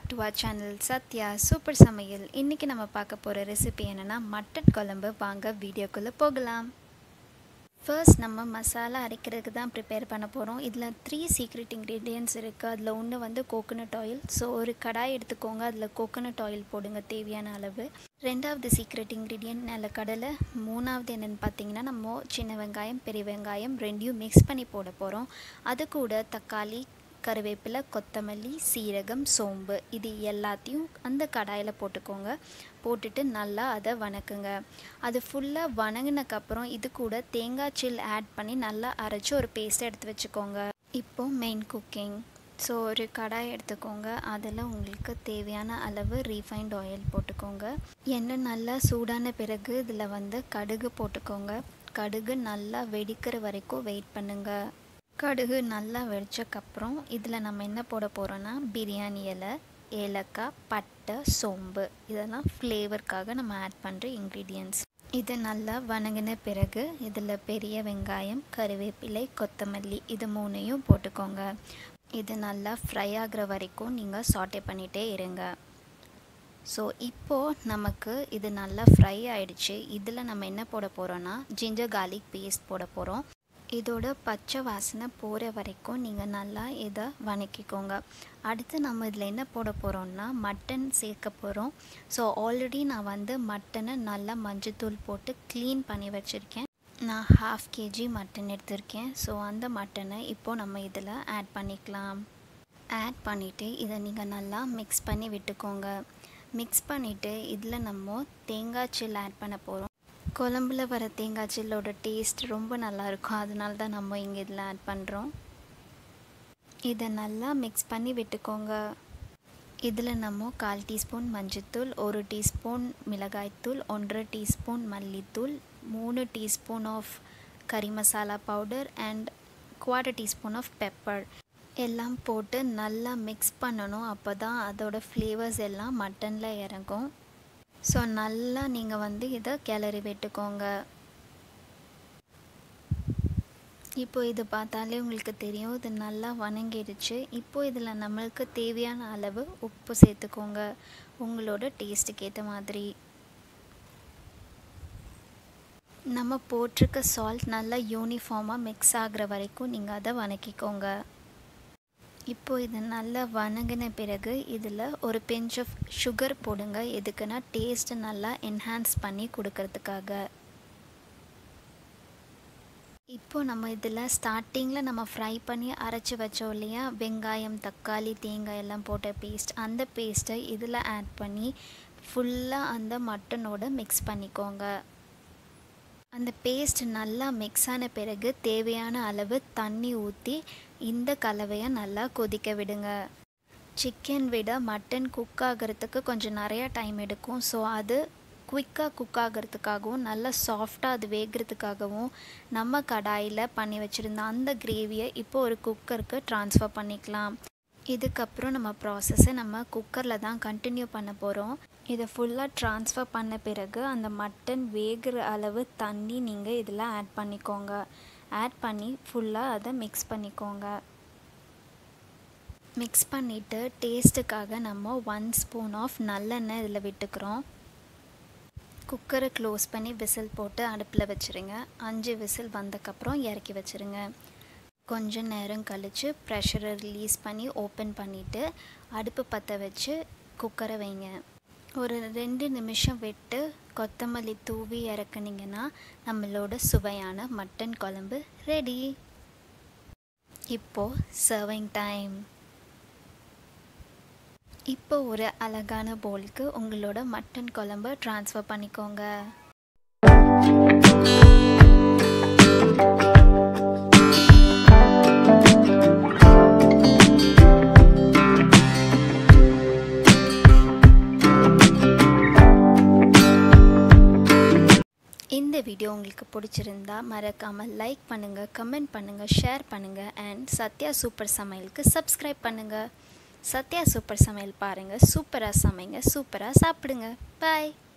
to our channel Sathya super சமையல் இன்றைக்கி நம்ம பார்க்க போகிற ரெசிபி என்னென்னா மட்டன் குழம்பு வாங்க வீடியோக்குள்ளே போகலாம் ஃபர்ஸ்ட் நம்ம மசாலா அரைக்கிறதுக்கு தான் ப்ரிப்பேர் பண்ண போகிறோம் இதில் த்ரீ சீக்ரெட் இன்க்ரீடியன்ட்ஸ் இருக்குது அதில் ஒன்று வந்து கோகோனட் ஆயில் ஸோ ஒரு கடாய் எடுத்துக்கோங்க அதில் கோகோனட் ஆயில் போடுங்க தேவையான அளவு ரெண்டாவது சீக்ரெட் இன்க்ரீடியன்ட் நிலக்கடலை மூணாவது என்னென்னு பார்த்தீங்கன்னா நம்ம சின்ன வெங்காயம் பெரிய வெங்காயம் ரெண்டையும் மிக்ஸ் பண்ணி போட போகிறோம் அது கூட தக்காளி கருவேப்பிலை கொத்தமல்லி சீரகம் சோம்பு இது எல்லாத்தையும் அந்த கடாயில் போட்டுக்கோங்க போட்டுட்டு நல்லா அதை வணக்குங்க அது ஃபுல்லாக வணங்கினக்கப்புறம் இது கூட தேங்காய் சில் ஆட் பண்ணி நல்லா அரைச்சி ஒரு பேஸ்ட் எடுத்து வச்சுக்கோங்க இப்போது மெயின் குக்கிங் ஸோ ஒரு கடாய் எடுத்துக்கோங்க அதில் உங்களுக்கு தேவையான அளவு ரீஃபைண்ட் ஆயில் போட்டுக்கோங்க எண்ணெய் நல்லா சூடான பிறகு இதில் வந்து கடுகு போட்டுக்கோங்க கடுகு நல்லா வெடிக்கிற வரைக்கும் வெயிட் பண்ணுங்கள் கடுகு நல்லா வெடிச்சக்கப்புறம் இதில் நம்ம என்ன போட போகிறோன்னா பிரியாணி இலை ஏலக்காய் பட்டை சோம்பு இதெல்லாம் ஃப்ளேவருக்காக நம்ம ஆட் பண்ணுற இன்க்ரீடியன்ட்ஸ் இது நல்லா வணங்கின பிறகு இதில் பெரிய வெங்காயம் கருவேப்பிலை கொத்தமல்லி இது மூணையும் போட்டுக்கோங்க இது நல்லா ஃப்ரை ஆகிற வரைக்கும் நீங்கள் சாட்டே பண்ணிகிட்டே இருங்க ஸோ இப்போது நமக்கு இது நல்லா ஃப்ரை ஆயிடுச்சு இதில் நம்ம என்ன போட போகிறோன்னா ஜிஞ்சர் கார்லிக் பேஸ்ட் போட போகிறோம் இதோட பச்சை வாசனை போகிற வரைக்கும் நீங்கள் நல்லா இதை வணக்கிக்கோங்க அடுத்து நம்ம இதில் என்ன போட போகிறோம்னா மட்டன் சேர்க்க போகிறோம் ஸோ ஆல்ரெடி நான் வந்து மட்டனை நல்லா மஞ்சத்தூள் போட்டு க்ளீன் பண்ணி வச்சுருக்கேன் நான் ஹாஃப் கேஜி மட்டன் எடுத்திருக்கேன் ஸோ அந்த மட்டனை இப்போது நம்ம இதில் ஆட் பண்ணிக்கலாம் ஆட் பண்ணிவிட்டு இதை நீங்கள் நல்லா மிக்ஸ் பண்ணி விட்டுக்கோங்க மிக்ஸ் பண்ணிவிட்டு இதில் நம்ம தேங்காய் சில் ஆட் பண்ண போகிறோம் குழம்புல வர தேங்காய் சில்லோட டேஸ்ட் ரொம்ப நல்லாயிருக்கும் அதனால தான் நம்ம இங்கே இதில் ஆட் பண்ணுறோம் இதை நல்லா மிக்ஸ் பண்ணி விட்டுக்கோங்க இதில் நம்ம கால் டீஸ்பூன் மஞ்சத்தூள் ஒரு டீஸ்பூன் மிளகாய்த்தூள் ஒன்றரை டீஸ்பூன் மல்லித்தூள் மூணு teaspoon of curry masala powder and quarter teaspoon of pepper எல்லாம் போட்டு நல்லா மிக்ஸ் பண்ணணும் அப்போ தான் அதோட ஃப்ளேவர்ஸ் எல்லாம் மட்டனில் இறங்கும் ஸோ நல்லா நீங்கள் வந்து இதை கிளறி விட்டுக்கோங்க இப்போ இது பார்த்தாலே உங்களுக்கு தெரியும் இது நல்லா வணங்கிடுச்சு இப்போ இதில் நம்மளுக்கு தேவையான அளவு உப்பு சேர்த்துக்கோங்க உங்களோட டேஸ்ட்டுக்கு ஏற்ற மாதிரி நம்ம போட்டிருக்க சால்ட் நல்லா யூனிஃபார்மாக மிக்ஸ் ஆகிற வரைக்கும் நீங்கள் அதை வணக்கிக்கோங்க இப்போ இது நல்லா வணங்கின பிறகு இதில் ஒரு பிஞ்ச் ஆஃப் சுகர் போடுங்க எதுக்குன்னா டேஸ்ட்டு நல்லா என்ஹான்ஸ் பண்ணி கொடுக்கறதுக்காக இப்போ நம்ம இதில் ஸ்டார்டிங்கில் நம்ம ஃப்ரை பண்ணி அரைச்சி வச்சோம் இல்லையா வெங்காயம் தக்காளி தேங்காய் எல்லாம் போட்ட பேஸ்ட் அந்த பேஸ்ட்டை இதில் ஆட் பண்ணி ஃபுல்லாக அந்த மட்டனோட மிக்ஸ் பண்ணிக்கோங்க அந்த பேஸ்ட் நல்லா மிக்ஸ் ஆன பிறகு தேவையான அளவு தண்ணி ஊற்றி இந்த கலவையை நல்லா கொதிக்க விடுங்க சிக்கன் விட மட்டன் குக் ஆகிறதுக்கு கொஞ்சம் நிறையா டைம் எடுக்கும் ஸோ அது குயிக்காக குக் ஆகிறதுக்காகவும் நல்லா சாஃப்டாக அது வேகிறதுக்காகவும் நம்ம கடாயில் பண்ணி வச்சுருந்த அந்த கிரேவியை இப்போ ஒரு குக்கருக்கு ட்ரான்ஸ்ஃபர் பண்ணிக்கலாம் இதுக்கப்புறம் நம்ம ப்ராசஸை நம்ம குக்கரில் தான் கண்டினியூ பண்ண போகிறோம் இதை ஃபுல்லாக ட்ரான்ஸ்ஃபர் பண்ண பிறகு அந்த மட்டன் வேகிற அளவு தண்ணி நீங்கள் இதில் ஆட் பண்ணிக்கோங்க ஆட் பண்ணி ஃபுல்லாக அதை மிக்ஸ் பண்ணிக்கோங்க மிக்ஸ் பண்ணிவிட்டு டேஸ்ட்டுக்காக நம்ம ஒன் ஸ்பூன் ஆஃப் நல்லெண்ணெய் இதில் விட்டுக்கிறோம் குக்கரை க்ளோஸ் பண்ணி விசில் போட்டு அடுப்பில் வச்சுருங்க அஞ்சு விசில் வந்தக்கப்புறம் இறக்கி வச்சுருங்க கொஞ்சம் நேரம் கழித்து ப்ரெஷரை ரிலீஸ் பண்ணி ஓப்பன் பண்ணிவிட்டு அடுப்பு பற்ற வச்சு குக்கரை வைங்க ஒரு ரெண்டு நிமிஷம் விட்டு கொத்தமல்லி தூவி இறக்குனீங்கன்னா நம்மளோட சுவையான மட்டன் குழம்பு ரெடி இப்போது சர்விங் டைம் இப்போ ஒரு அழகான போலுக்கு உங்களோட மட்டன் குழம்பு ட்ரான்ஸ்ஃபர் பண்ணிக்கோங்க இந்த வீடியோ உங்களுக்கு பிடிச்சிருந்தா மறக்காமல் லைக் பண்ணுங்கள் கமெண்ட் பண்ணுங்கள் ஷேர் பண்ணுங்கள் அண்ட் சத்யா சூப்பர் சமையலுக்கு சப்ஸ்கிரைப் பண்ணுங்கள் சத்யா சூப்பர் சமையல் பாருங்கள் சூப்பராக சமைங்க சூப்பராக சாப்பிடுங்க பாய்